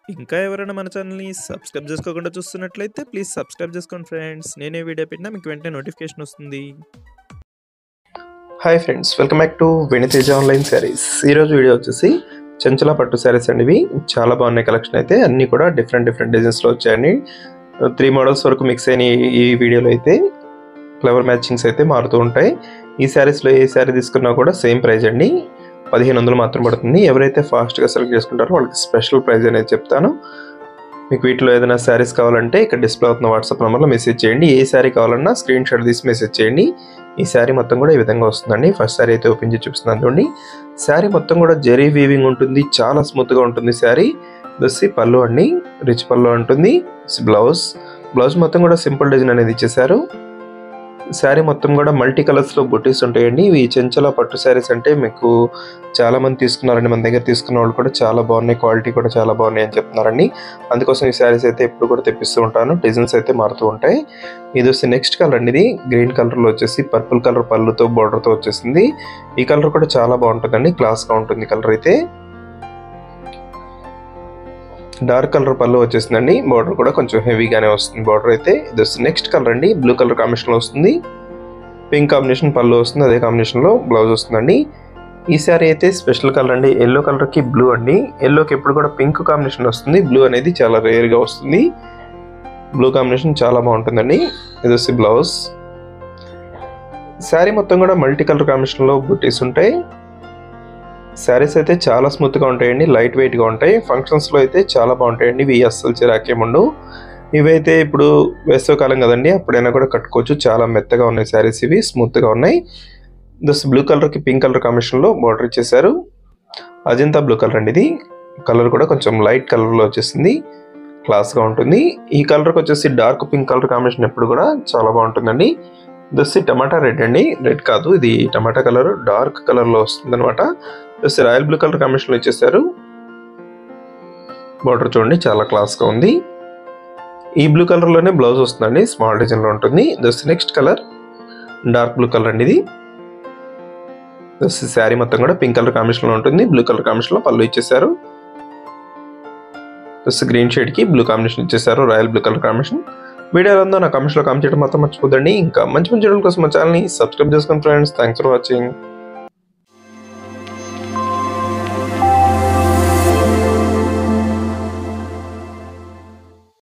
ఇంకా ఎవరైనా మన ఛానల్‌ని సబ్స్క్రైబ్ చేసుకోకుండా చూస్తున్నట్లయితే ప్లీజ్ సబ్స్క్రైబ్ చేసుకోండి ఫ్రెండ్స్. నేనే వీడియో పెట్టినా మీకు వెంటనే నోటిఫికేషన్ వస్తుంది. Hi friends welcome back to Veniteja online sarees ఈరోజు వీడియో వచ్చేసి చంచల పట్టు శారీస్ అండి ఇవి చాలా బాగున్నాయి కలెక్షన్ అయితే అన్నీ కూడా డిఫరెంట్ డిఫరెంట్ డిజైన్స్లో వచ్చాయండి త్రీ మోడల్స్ వరకు మిక్స్ అయిన ఈ- ఈ వీడియోలో అయితే ఫ్లవర్ మ్యాచింగ్స్ అయితే మారుతూ ఉంటాయి ఈ శారీస్లో ఏ శారీ తీసుకున్నా కూడా సేమ్ ప్రైస్ అండి పదిహేను వందలు మాత్రం పడుతుంది ఎవరైతే ఫాస్ట్గా సెలెక్ట్ చేసుకుంటారో వాళ్ళకి స్పెషల్ ప్రైస్ అనేది చెప్తాను మీకు వీటిలో ఏదైనా శారీస్ కావాలంటే ఇక్కడ డిస్ప్లే అవుతున్న వాట్సాప్ నెంబర్లో మెసేజ్ చేయండి ఏ శారీ కావాలన్నా స్క్రీన్ షాట్ తీసి మెసేజ్ చేయండి ఈ శారీ మొత్తం కూడా ఈ విధంగా వస్తుందండి ఫస్ట్ శారీ అయితే ఓపెన్ చేసి చూపిస్తున్నాను చూడండి శారీ మొత్తం కూడా జెరీ వీవింగ్ ఉంటుంది చాలా స్మూత్గా ఉంటుంది శారీ దస్సి పళ్ళు అండి రిచ్ పళ్ళు ఉంటుంది బ్లౌజ్ బ్లౌజ్ మొత్తం కూడా సింపుల్ డిజైన్ అనేది ఇచ్చేసారు శారీ మొత్తం కూడా మల్టీ కలర్స్లో బుటీస్ ఉంటాయండి ఇవి చెంచల పట్టు శారీస్ అంటే మీకు చాలా మంది తీసుకున్నారండి మన దగ్గర తీసుకున్న వాళ్ళు కూడా చాలా బాగున్నాయి క్వాలిటీ కూడా చాలా బాగున్నాయి అని చెప్తున్నారండి అందుకోసం ఈ శారీస్ అయితే ఎప్పుడు కూడా తెప్పిస్తూ ఉంటాను డిజైన్స్ అయితే మారుతూ ఉంటాయి ఇది వచ్చి నెక్స్ట్ కలర్ అండి ఇది గ్రీన్ కలర్లో వచ్చేసి పర్పుల్ కలర్ పళ్ళుతో బార్డర్తో వచ్చేసింది ఈ కలర్ కూడా చాలా బాగుంటుందండి క్లాస్గా ఉంటుంది కలర్ అయితే డార్క్ కలర్ పళ్ళు వచ్చేసిందండి బార్డర్ కూడా కొంచెం హెవీగానే వస్తుంది బార్డర్ అయితే ఇది వచ్చి నెక్స్ట్ కలర్ అండి బ్లూ కలర్ కాంబినేషన్లో వస్తుంది పింక్ కాంబినేషన్ పళ్ళు వస్తుంది అదే కాంబినేషన్లో బ్లౌజ్ వస్తుందండి ఈ సారీ అయితే స్పెషల్ కలర్ అండి ఎల్లో కలర్కి బ్లూ అండి ఎల్లోకి ఎప్పుడు కూడా పింక్ కాంబినేషన్ వస్తుంది బ్లూ అనేది చాలా రేర్గా వస్తుంది బ్లూ కాంబినేషన్ చాలా బాగుంటుందండి ఇది వచ్చి బ్లౌజ్ శారీ మొత్తం కూడా మల్టీ కలర్ కాంబినేషన్లో బుట్టీస్ ఉంటాయి శారీస్ అయితే చాలా స్మూత్గా ఉంటాయండి లైట్ వెయిట్గా ఉంటాయి ఫంక్షన్స్లో అయితే చాలా బాగుంటాయండి ఇవి అస్సలు చిరాకేముండు ఇవైతే ఇప్పుడు వేసవకాలం కదండి అప్పుడైనా కూడా కట్టుకోవచ్చు చాలా మెత్తగా ఉన్నాయి శారీస్ ఇవి స్మూత్గా ఉన్నాయి దస్ బ్లూ కలర్కి పింక్ కలర్ కాంబినేషన్లో బార్డర్ ఇచ్చేసారు అజంతా బ్లూ కలర్ అండి ఇది కలర్ కూడా కొంచెం లైట్ కలర్లో వచ్చేసింది క్లాస్గా ఉంటుంది ఈ కలర్కి వచ్చేసి డార్క్ పింక్ కలర్ కాంబినేషన్ ఎప్పుడు కూడా చాలా బాగుంటుందండి దస్సి టమాటా రెడ్ అండి రెడ్ కాదు ఇది టమాటా కలర్ డార్క్ కలర్లో వస్తుంది అనమాట దస్సి రాయల్ బ్లూ కలర్ కాంబినేషన్లో ఇచ్చేసారు బార్డర్ చూడండి చాలా క్లాస్గా ఉంది ఈ బ్లూ కలర్లోనే బ్లౌజ్ వస్తుందండి స్మాల్ డిజైన్లో ఉంటుంది దస్సి next colour dark blue colour అండి ఇది దస్సి శారీ మొత్తం కూడా పింక్ కలర్ కాంబినేషన్లో ఉంటుంది బ్లూ కలర్ కాంబినేషన్లో పళ్ళు ఇచ్చేసారు ప్లస్ గ్రీన్ షేడ్కి బ్లూ కాంబినేషన్ ఇచ్చేసారు royal blue colour combination video ఉందో నా కామెంట్స్లో కామెంట్ చేయడం మాత్రం మర్చిపోదండి ఇంకా మంచి మంచి వీడియోల కోసం మా ఛానల్ని సబ్స్క్రైబ్ చేసుకోండి ఫ్రెండ్స్ థ్యాంక్స్ ఫర్ వాచింగ్